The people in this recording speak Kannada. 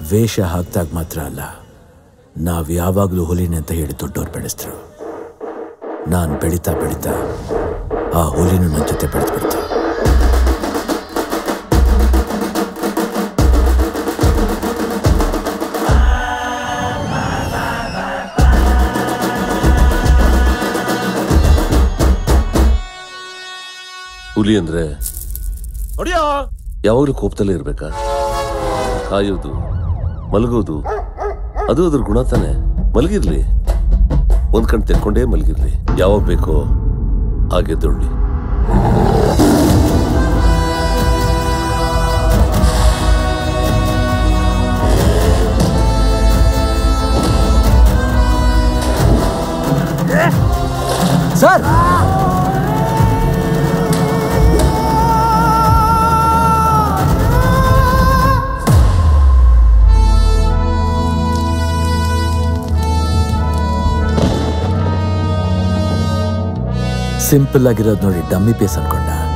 ವೇಷ ಹಾಕ್ದಾಗ ಮಾತ್ರ ಅಲ್ಲ ನಾವ್ ಯಾವಾಗ್ಲೂ ಹುಲಿನೇ ಅಂತ ಹೇಳಿ ದೊಡ್ಡವ್ರು ಬೆಳೆಸಿದ್ರು ನಾನು ಬೆಳೀತಾ ಬೆಳೀತಾ ಆ ಹುಲಿನೂ ನನ್ನ ಜೊತೆ ಬೆಳೆದು ಬಿಡ್ತು ಹುಲಿ ಅಂದ್ರೆ ಯಾವಾಗಲೂ ಕೋಪದಲ್ಲೇ ಇರ್ಬೇಕಾ ಕಾಯೋದು ಮಲಗೋದು ಅದು ಅದ್ರ ಗುಣ ತಾನೆ ಮಲಗಿರ್ಲಿ ಒಂದ್ ಕಣ್ ತೆಕ್ಕೊಂಡೇ ಮಲಗಿರ್ಲಿ ಯಾವಾಗ ಬೇಕೋ ಹಾಗೆ ದೊಡ್ಡಿ ಸರ್ ಸಿಂಪಲ್ ಆಗಿರೋದು ನೋಡಿ ಡಮ್ಮಿ ಪೀಸ್ ಅನ್ಕೊಂಡ